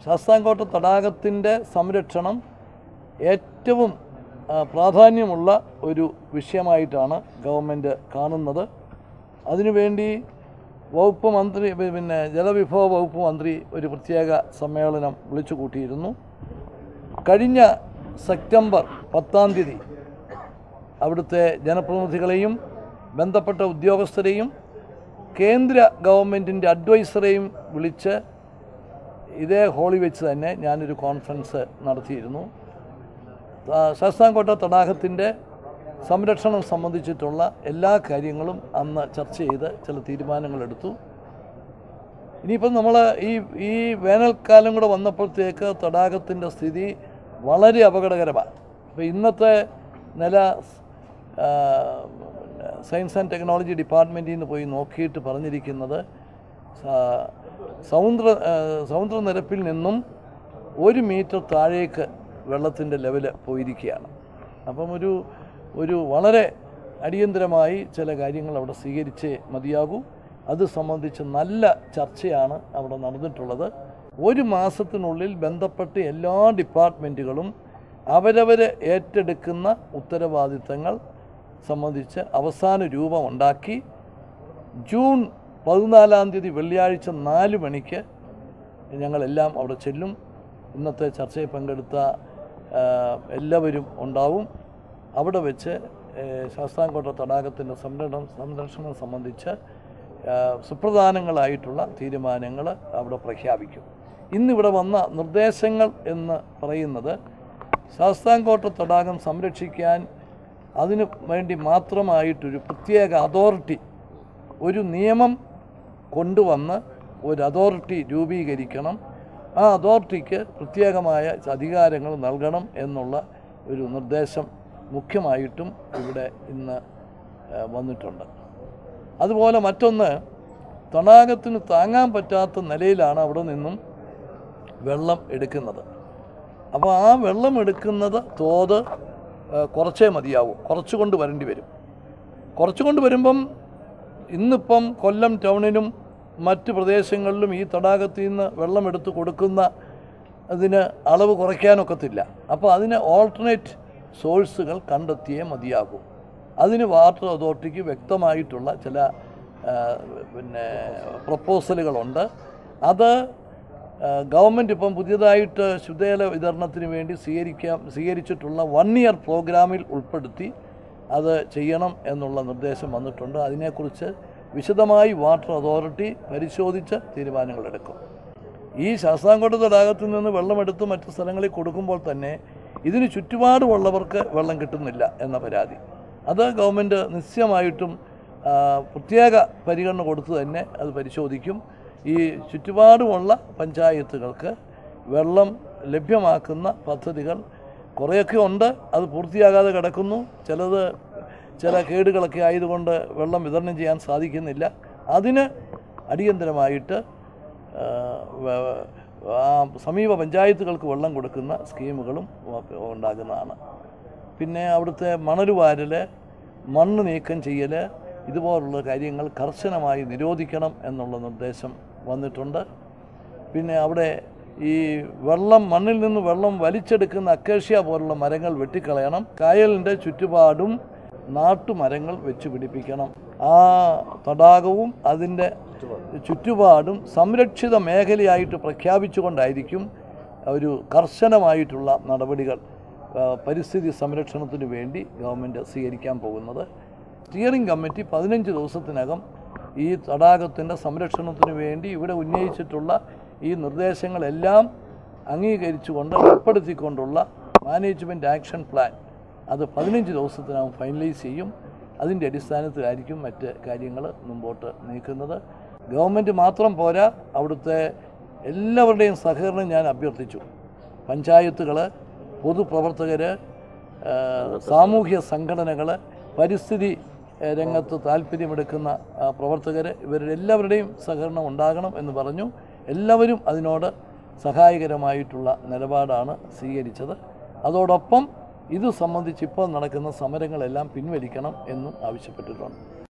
ശാസ്താംകോട്ട തടാകത്തിൻ്റെ സംരക്ഷണം ഏറ്റവും ആ, പ്രാധാന്യമുള്ള ഒരു വിഷയമായിട്ടാണ് ഗവൺമെൻറ് കാണുന്നത് അതിനുവേണ്ടി വകുപ്പ് മന്ത്രി പി- പിന്നെ ജലവിഭവ വകുപ്പ് മന്ത്രി ഒരു പ്രത്യേക സമ്മേളനം വിളിച്ചു കൂട്ടിയിരുന്നു കഴിഞ്ഞ സെപ്റ്റംബർ പത്താം തീയതി അവിടുത്തെ ജനപ്രതിനിധികളെയും ബന്ധപ്പെട്ട ഉദ്യോഗസ്ഥരെയും കേന്ദ്ര ഗവൺമെൻറ്റിൻ്റെ അഡ്വൈസറെയും വിളിച്ച് ഇതേ ഹോളി വെച്ച് തന്നെ ഞാനൊരു കോൺഫറൻസ് നടത്തിയിരുന്നു ആ, ശാസ്താംകോട്ട തടാകത്തിൻ്റെ സംരക്ഷണം സംബന്ധിച്ചിട്ടുള്ള എല്ലാ കാര്യങ്ങളും അന്ന് ചർച്ച ചെയ്ത് ചില തീരുമാനങ്ങളെടുത്തു ഇനിയിപ്പം നമ്മൾ ഈ ഈ വേനൽക്കാലം കൂടെ വന്നപ്പോഴത്തേക്ക് തടാകത്തിൻ്റെ സ്ഥിതി വളരെ അപകടകരമാണ് അപ്പോൾ ഇന്നത്തെ നില ആ, പിന്നെ സയൻസ് ആൻഡ് ടെക്നോളജി ഡിപ്പാർട്ട്മെൻറ്റിൽ നിന്ന് പോയി നോക്കിയിട്ട് പറഞ്ഞിരിക്കുന്നത് സ- സമുദ്ര ആ, സമുദ്രനിരപ്പിൽ നിന്നും ഒരു മീറ്റർ താഴേക്ക് വെള്ളത്തിൻ്റെ ലെവല് പോയിരിക്കുകയാണ് അപ്പം ഒരു ഒരു വളരെ അടിയന്തരമായി ചില കാര്യങ്ങൾ അവിടെ സ്വീകരിച്ചേ മതിയാകൂ അത് സംബന്ധിച്ച് നല്ല ചർച്ചയാണ് അവിടെ നടന്നിട്ടുള്ളത് ഒരു മാസത്തിനുള്ളിൽ ബന്ധപ്പെട്ട് എല്ലാ ഡിപ്പാർട്ട്മെൻറ്റുകളും അവരവരെ ഏറ്റെടുക്കുന്ന ഉത്തരവാദിത്തങ്ങൾ സംബന്ധിച്ച് അവസാന രൂപമുണ്ടാക്കി ജൂൺ പതിനാലാം തീയതി വെള്ളിയാഴ്ച നാല് മണിക്ക് ഞങ്ങളെല്ലാം അവിടെ ചെല്ലും ഇന്നത്തെ ചർച്ചയിൽ പങ്കെടുത്ത ആ, എല്ലാവരും ഉണ്ടാവും അവിടെ വെച്ച് ഏ, ശാസ്താംകോട്ട തടാകത്തിൻ്റെ സംരക്ഷണം സംരക്ഷണം സംബന്ധിച്ച് ആ, സുപ്രധാനങ്ങളായിട്ടുള്ള തീരുമാനങ്ങൾ അവിടെ പ്രഖ്യാപിക്കും ഇന്നിവിടെ വന്ന നിർദ്ദേശങ്ങൾ എന്ന് പറയുന്നത് ശാസ്താംകോട്ട തടാകം സംരക്ഷിക്കാൻ അതിന് വേണ്ടി മാത്രമായിട്ടൊരു പ്രത്യേക അതോറിറ്റി ഒരു നിയമം കൊണ്ടുവന്ന് ഒരു അതോറിറ്റി രൂപീകരിക്കണം ആ അതോറിറ്റിക്ക് പ്രത്യേകമായ അധികാരങ്ങൾ നൽകണം എന്നുള്ള ഒരു നിർദ്ദേശം മുഖ്യമായിട്ടും ഇവിടെ ഇന്ന് ആ, വന്നിട്ടുണ്ട് അതുപോലെ മറ്റൊന്ന് തടാകത്തിന് താങ്ങാൻ പറ്റാത്ത നിലയിലാണ് അവിടെ നിന്നും വെള്ളം എടുക്കുന്നത് അപ്പോൾ ആ വെള്ളം എടുക്കുന്നത് തോത് ആ, കുറച്ചേ മതിയാവൂ കുറച്ച് കൊണ്ട് വരേണ്ടി വരും കുറച്ച് കൊണ്ട് വരുമ്പം ഇന്നിപ്പം കൊല്ലം ടൗണിനും മറ്റ് പ്രദേശങ്ങളിലും ഈ തടാകത്തിൽ നിന്ന് വെള്ളമെടുത്ത് കൊടുക്കുന്ന അതിന് അളവ് കുറയ്ക്കാനൊക്കത്തില്ല അപ്പോൾ അതിന് ഓൾട്ടർനേറ്റ് സോഴ്സുകൾ കണ്ടെത്തിയേ മതിയാകൂ അതിന് വാട്ടർ അതോറിറ്റിക്ക് വ്യക്തമായിട്ടുള്ള ചില ആ, പിന്നെ പ്രപ്പോസലുകളുണ്ട് അത് ആ, ഗവൺമെൻറ് ഇപ്പം പുതിയതായിട്ട് ശുദ്ധജല വിതരണത്തിന് വേണ്ടി സ്വീകരിക്കാം സ്വീകരിച്ചിട്ടുള്ള വൺ ഇയർ പ്രോഗ്രാമിൽ ഉൾപ്പെടുത്തി അത് ചെയ്യണം എന്നുള്ള നിർദ്ദേശം വന്നിട്ടുണ്ട് അതിനെക്കുറിച്ച് വിശദമായി വാട്ടർ അതോറിറ്റി പരിശോധിച്ച് തീരുമാനങ്ങളെടുക്കും ഈ ശാസ്താംകോട്ട തടാകത്തിൽ നിന്ന് വെള്ളമെടുത്ത് മറ്റ് സ്ഥലങ്ങളിൽ കൊടുക്കുമ്പോൾ തന്നെ ഇതിന് ചുറ്റുപാടുമുള്ളവർക്ക് വെള്ളം കിട്ടുന്നില്ല എന്ന പരാതി അത് ഗവൺമെൻറ് നിശ്ചയമായിട്ടും ആ, പ്രത്യേക പരിഗണന കൊടുത്ത് തന്നെ അത് പരിശോധിക്കും ഈ ചുറ്റുപാടുമുള്ള പഞ്ചായത്തുകൾക്ക് വെള്ളം ലഭ്യമാക്കുന്ന പദ്ധതികൾ കുറേയൊക്കെ ഉണ്ട് അത് പൂർത്തിയാകാതെ കിടക്കുന്നു ചിലത് ചില കേടുകളൊക്കെ ആയതുകൊണ്ട് വെള്ളം വിതരണം ചെയ്യാൻ സാധിക്കുന്നില്ല അതിന് അടിയന്തരമായിട്ട് ആ, വ- ആ സമീപ പഞ്ചായത്തുകൾക്ക് വെള്ളം കൊടുക്കുന്ന സ്കീമുകളും ഉണ്ടാകുന്നതാണ് പിന്നെ അവിടുത്തെ മണൽ വാരൽ മണ്ണ് നീക്കം ചെയ്യൽ ഇതുപോലുള്ള കാര്യങ്ങൾ കർശനമായി നിരോധിക്കണം എന്നുള്ള നിർദ്ദേശം വന്നിട്ടുണ്ട് പിന്നെ അവിടെ ഈ വെള്ളം മണ്ണിൽ നിന്ന് വെള്ളം വലിച്ചെടുക്കുന്ന അക്കേഷ്യ പോലുള്ള മരങ്ങൾ വെട്ടിക്കളയണം കായലിൻ്റെ ചുറ്റുപാടും നാട്ടുമരങ്ങൾ വെച്ച് പിടിപ്പിക്കണം ആ തടാകവും അതിൻ്റെ ചുറ്റുപാടും സംരക്ഷിത മേഖലയായിട്ട് പ്രഖ്യാപിച്ചുകൊണ്ടായിരിക്കും ഒരു കർശനമായിട്ടുള്ള നടപടികൾ ആ, പരിസ്ഥിതി സംരക്ഷണത്തിന് വേണ്ടി ഗവൺമെൻറ് സ്വീകരിക്കാൻ പോകുന്നത് സ്റ്റിയറിംഗ് കമ്മിറ്റി പതിനഞ്ച് ദിവസത്തിനകം ഈ തടാകത്തിൻ്റെ സംരക്ഷണത്തിന് വേണ്ടി ഇവിടെ ഉന്നയിച്ചിട്ടുള്ള ഈ നിർദ്ദേശങ്ങളെല്ലാം അംഗീകരിച്ചുകൊണ്ട് ഉൾപ്പെടുത്തിക്കൊണ്ടുള്ള മാനേജ്മെൻറ്റ് ആക്ഷൻ പ്ലാൻ അത് പതിനഞ്ച് ദിവസത്തിനകം ഫൈനലൈസ് ചെയ്യും അതിൻ്റെ അടിസ്ഥാനത്തിലായിരിക്കും മറ്റ് കാര്യങ്ങൾ മുമ്പോട്ട് നീക്കുന്നത് ഗവൺമെൻറ് മാത്രം പോരാ അവിടുത്തെ എല്ലാവരുടെയും സഹകരണം ഞാൻ അഭ്യർത്ഥിച്ചു പഞ്ചായത്തുകൾ പൊതുപ്രവർത്തകർ സാമൂഹ്യ സംഘടനകൾ പരിസ്ഥിതി ഏഹ്, രംഗത്ത് താല്പര്യമെടുക്കുന്ന പ്രവർത്തകർ ഇവരുടെ എല്ലാവരുടെയും സഹകരണം ഉണ്ടാകണം എന്ന് പറഞ്ഞു എല്ലാവരും അതിനോട് സഹായകരമായിട്ടുള്ള നിലപാടാണ് സ്വീകരിച്ചത് അതോടൊപ്പം ഇത് സംബന്ധിച്ച് ഇപ്പോൾ നടക്കുന്ന സമരങ്ങളെല്ലാം പിൻവലിക്കണം എന്നും ആവശ്യപ്പെട്ടിട്ടുണ്ട്